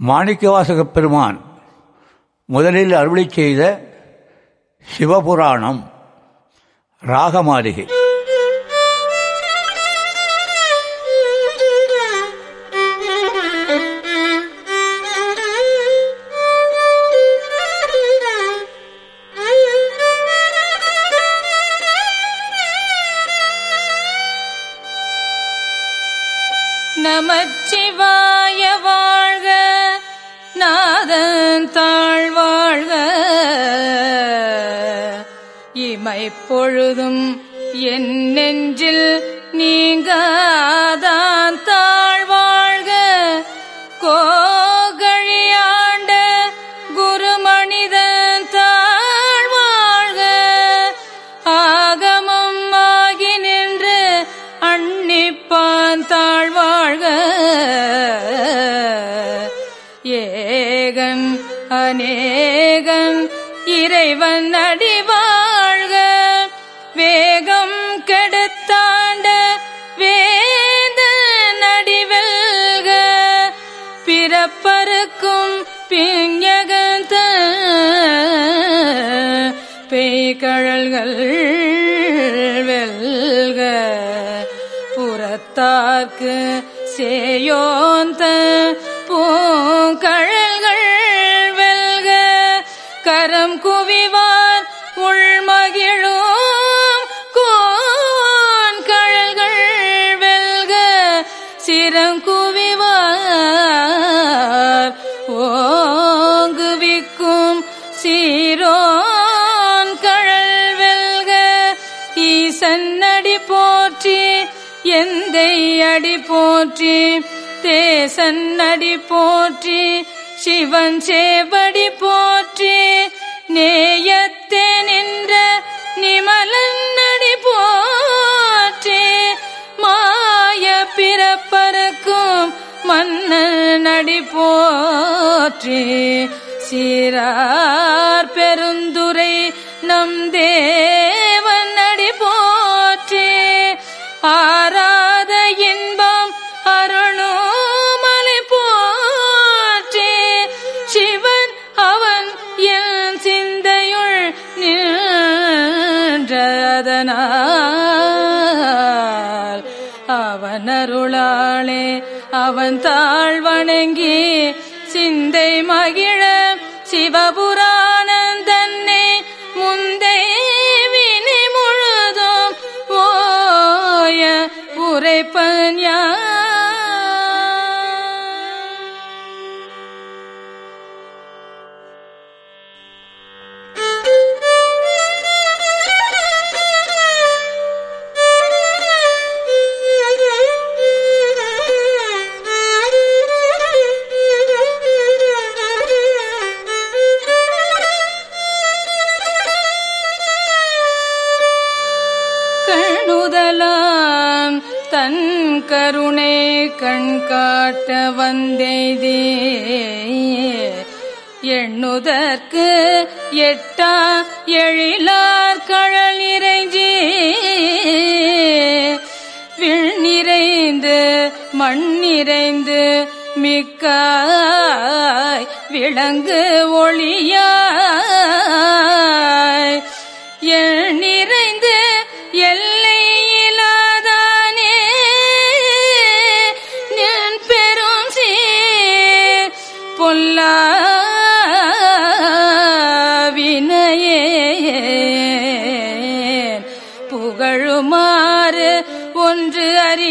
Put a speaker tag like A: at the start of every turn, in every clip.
A: மாணிக்கவாசகப் பெருமான் முதலில் அருளி செய்த சிவபுராணம் ராகமாளிகை
B: நமச்சிவாய வாழ்க நாதன் தாழ் வாழ்க இமை பொழுதும் என் நெஞ்சில் நீங்காதான் தாழ் வாழ்க கோகழியாண்ட குருமனிதன் தாழ் வாழ்க ஆகமம் ஆகி நின்று அன்னிப்பான் தாழ்வாழ்க ஏகன் அநேகன் இறைவன் அடிவாழ்க வேகம் கெடுத்தாண்ட வேந்த நடிவெல்க பிறப்பருக்கும் பிஞகந்த பேய்கழல்கள் வெல்க புறத்தார்க்கு சேயோந்த பூங்கழல்கள் வெல்க கரம் குவிவார் உள்மகிழும் கோன் கழல்கள் வெல்க சிறங்குவிவார் ஓங்குவிக்கும் சீரோன் கழல் வெல்க ஈசன்னடி போற்றி எந்தை அடி போற்றி தேசன் அடி போற்றி சிவன் சேவடி போற்றி நேயத்தே நின்ற நிமலன் அடி போற்றி மாய பிறப்பருக்கும் மன்னன் அடி போற்றி சீரார் பெருந்துரை நம் தேவன் அடி போற்றி ஆராத இன்பம் அருணோமலை போற்றி சிவன் அவன் என் சிந்தையுள் நின்றதனால் அவன் அருளாளே அவன் தாழ் வணங்கி சிந்தை மகிழ சிவபுராணந்தன்னை முந்தை வினை முழுதும் ஓய உரைப்பன் யான். கண்ணுதலாம் தன் கருணை கண் காட்ட வந்தெய்தே எண்ணுதற்கு எட்டா எழிலார் கழல் இறைஞ்சி விண் நிறைந்து மண் நிறைந்து மிக்காய் விளங்கு ஒளியாய் எண் நிறைந்து எல்லை இல்லாதானே நின் பெரும் சீர் பொல்லா வினையேன் புகழுமாறு ஒன்று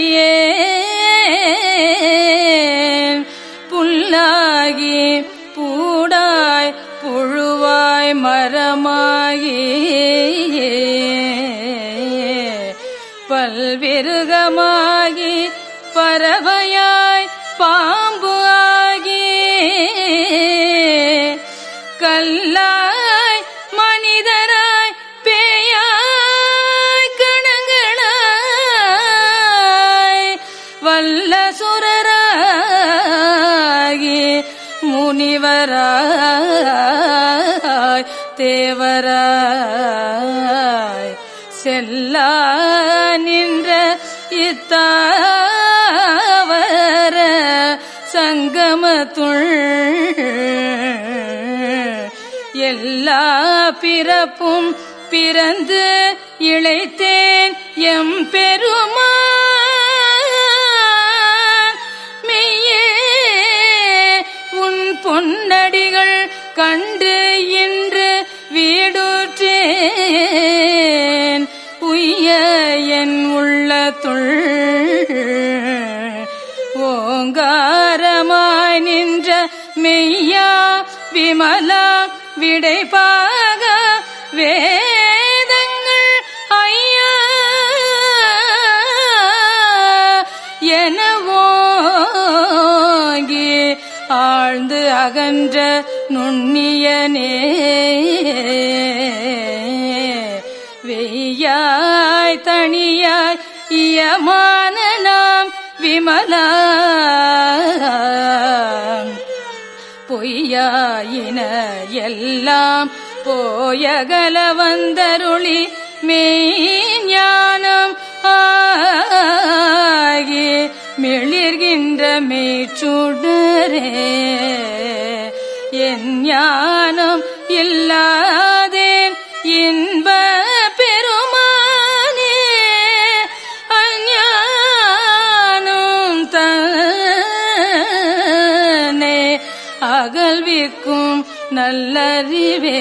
B: அறியேன் புல்லாகி பூடாய் புழுவாய் மரமாகி பல்விருகமாகி பறவையாய் பாம்பு ஆகி கல்லாய் மனிதராய் பேயாய் கணங்களாய் வல்ல சுரராகி முனிவராய் தேவராய் செல்லா நின்ற இத்தாவர சங்கமத்துள் எல்லா பிறப்பும் பிறந்து இழைத்தேன் எம் பெருமான் மெய்யே உன் பொன்னடிகள் கண்டு இன்று வீடுற்றேன் உய்ய என் உள்ளத்துள் ஓங்காரமாய் நின்ற மெய்யா விமலா விடைபாக வேதங்கள் ஐயா எனவோங்கி ஆழ்ந்து அகன்ற நுண்ணியனே வெய்யாய் தனியாய் இயமான நாம் விமலா பொய்யாயின எல்லாம் போயகல வந்தருளி மெய்ஞானம் ஆகி மிளிர்கின்ற மெய்ச்சுடரே என் ஞானம் இல்லாதேன் இன்ப பெருமானே அஞ்ஞானம் தனே அகல்விக்கும் நல்லறிவே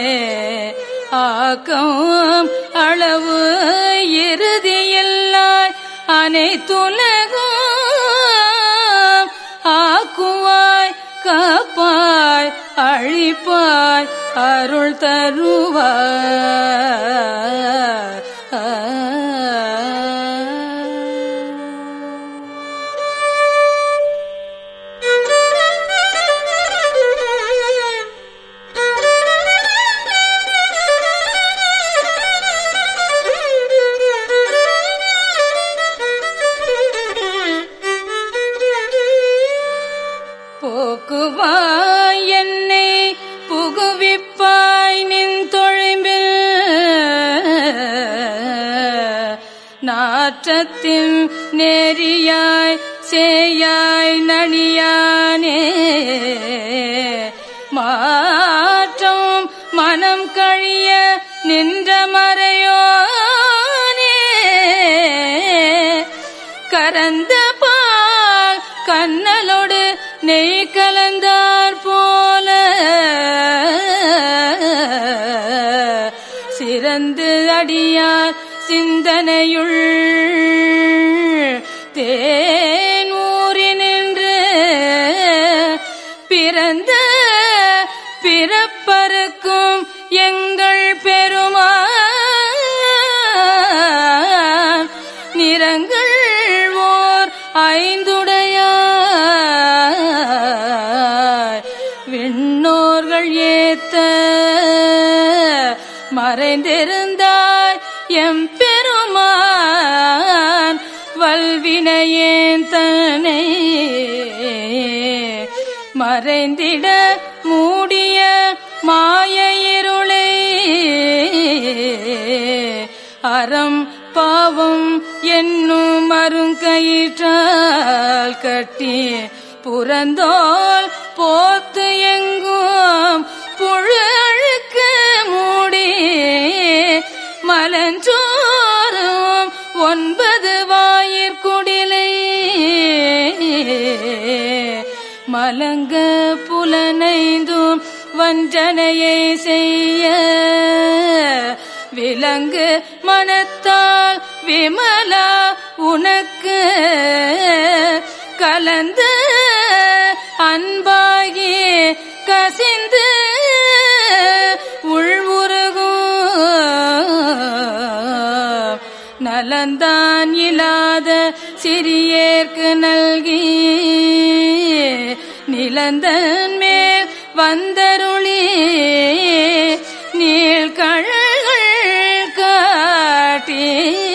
B: ஆக்கம் அளவு இறுதியில்லாய் அனைத்துலகும் ஆக்குவாய் காப்பாய் அழிப்பாய் அருள் தருவாய் போக்குவாய் என்னை புகுவிப்பாய் நின் தொழிம்பில் நாற்றத்தின் நெறியாய் சேயாய் நணியானே மாற்றம் மனம் கழிய நின்ற மறையோனே கரந்த பால் கண்ணலோடு நெய் கலந்தார் போல சிறந்து அடியார் சிந்தனையுள் தேனூரி நின்று பிறந்த பிறப்பருக்கும் எங்கள் பெருமான் நிறங்கள் ஓர் ஐந்துடையாய் விண்ணோர்கள் ஏத்த மறைந்திருந்தாய் எம் பெருமான் வல்வினையேன் தனை மறைந்திட மூடிய மாய இருளை அறம் பாவம் என்னும் அருங்கயிற்றால் கட்டி புறந்தோல் போத்து எங்கும் புழு அழுக்கு மூடி மலஞ்சோறும் ஒன்பது வாயிற்குடிலை மலங்க புலனைந்தும் வஞ்சனையை செய்ய விலங்கு மனத்தால் விமலா உனக்கு கலந்த அன்பாகி கசிந்து உள்வுருகும் நலந்தான் இல்லாத சிறியேற்கு நல்கி நிலந்தன் மேல் வந்தருளி நீழ்கழல்கள் காட்டி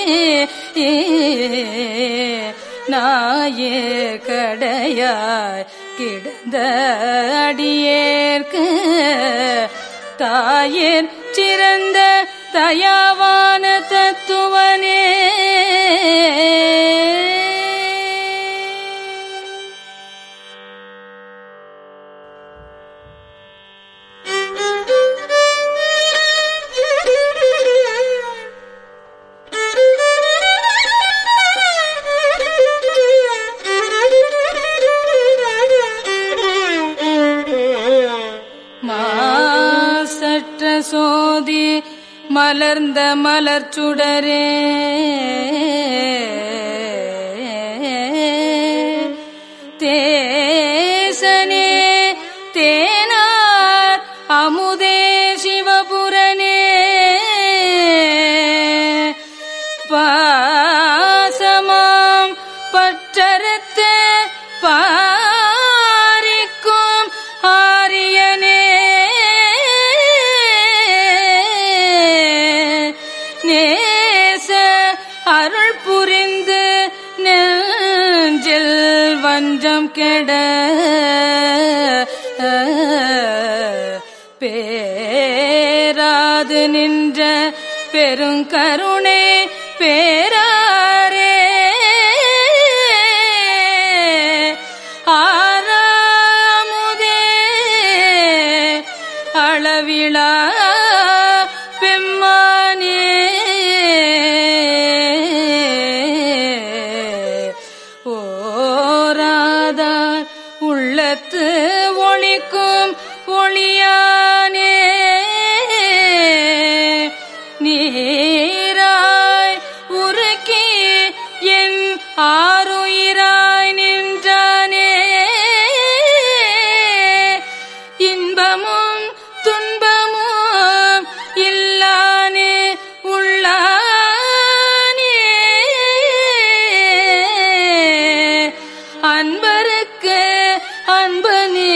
B: நாயே கடையாய் கிடந்த அடியேற்கு தாயிற் சிறந்த தயாவான தத்துவனே மலர்ந்த மலர் சுடரே தேசனே தேனார் அமுதே சிவபுரனே பாசமாம் பற்றறுத்த பாரிக்கும் ஆரியனே நேச அருள் புரிந்து நெஞ்சில் வஞ்சம் கெட பேராது நின்ற பெருங்கருணை பேராரே ஆறாமுதே அளவிழா பெம்மானே ஓராதார் உள்ளத்து ஒளிக்கும் ஒளியானே நீராய் உருக்கி என் ஆறுயிராய் நின்றானே இன்பமும் துன்பமும் இல்லானே உள்ளானே அன்பருக்கு அன்பனே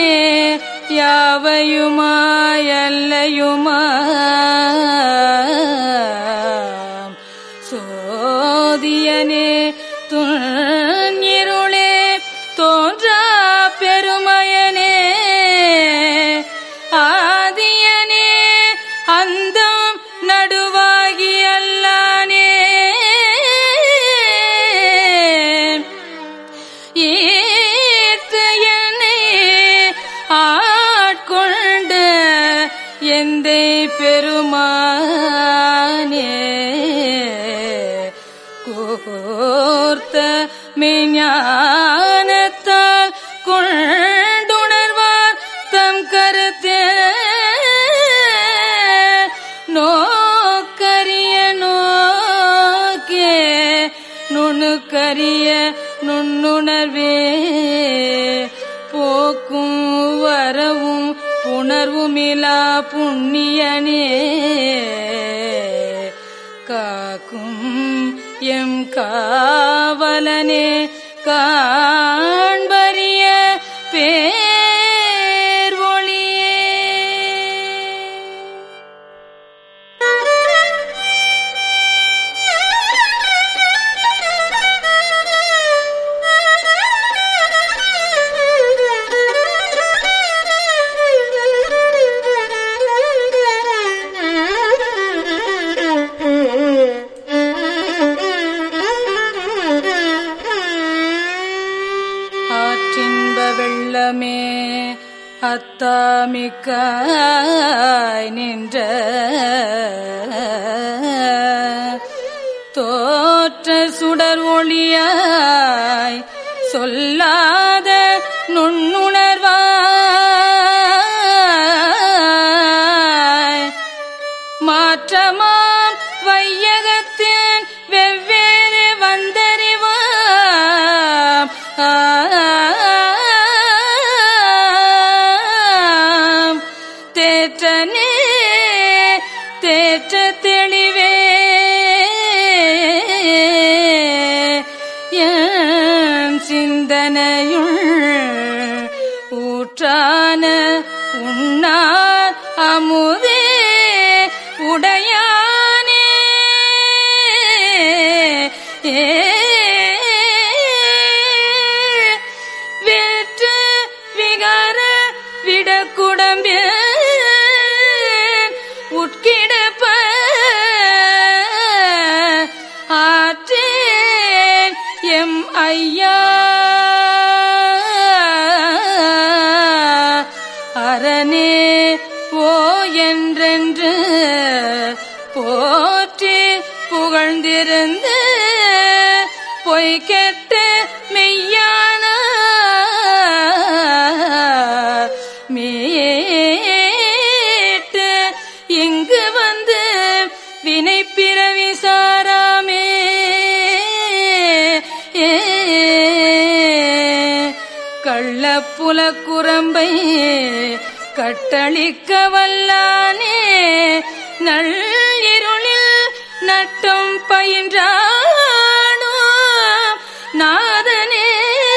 B: யாவையுமாயல்லையுமா சோதியனே துணிருளே தோன்றா பெருமையனே ஆதியனே அந்தம் நடுவாகி அல்லானே ஈர்த்து என்னை ஆட்கொண்ட எந்தை பெருமானே கோர்த்த மெஞ்ஞானத்தால் கொண்டுணர்வார் தம் கருத்தே நோக்கரிய நோக்கே நுணுக்கரிய நுண்ணுணர்வே போக்கும் வரவும் புணர்வுமிலா புண்ணியனே காக்கும் எம் காவலனே காண்பரிய பேர் ஒளியே ஆற்றின்ப வெள்ளமே அத்தாமிக்காய் நின்ற தோற்ற சுடர் ஒளியாய் சொல்லாத நுண்ணுணர்வாய் மாற்றமாம் வையகத்தின் வெவ்வேறு வந்தறிவாம் ஆம். தேற்றனே தேற்ற தெளிவே என் சிந்தனையுள் ஊற்றான உண்ணார் அமுதே உடையானே வேற்று விகார விடக்குடம்பே உட்கிடப்ப ஆற்றேன் எம் ஐயா அரணே ஓ என்றென்று போற்றி புகழ்ந்திருந்து பொய் கெட்டு மெய்யான மீட்டு இங்கு வந்து குலக்குரம்பை கட்டளிக்க வல்லானே நள்ளிருளில் நட்டம் பயின்றானோ நாதனே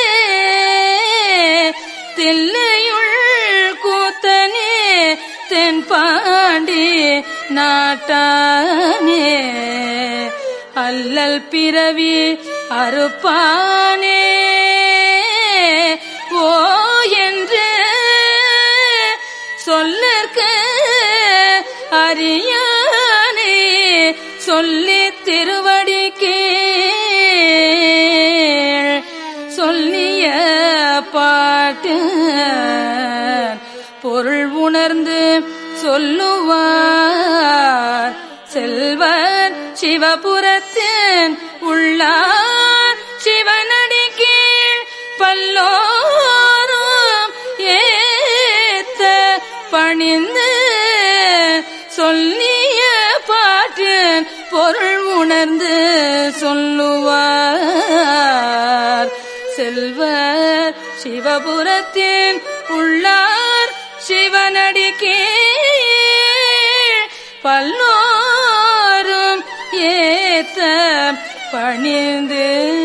B: தில்லையுள் கூத்தனே தென்பாண்டி நாட்டானே அல்லல் பிறவி அறுப்பானே ஓ என்று சொல்லற்க அறியானே சொல்லி திருவடிக்கே சொல்லிய பாட்டு பொருள் உணர்ந்து சொல்லுவார் செல்வர் சிவபுரத்தின் உள்ளார் சிவனடி கீழ் பல்லோரும் ஏத்த பணிந்து சொல்லிய பாட்டின் பொருள் உணர்ந்து சொல்லுவார் செல்வர் சிவபுரத்தின் உள்ளார் சிவனடி கீழ் பல்லோரும் ஏத்த பணிந்து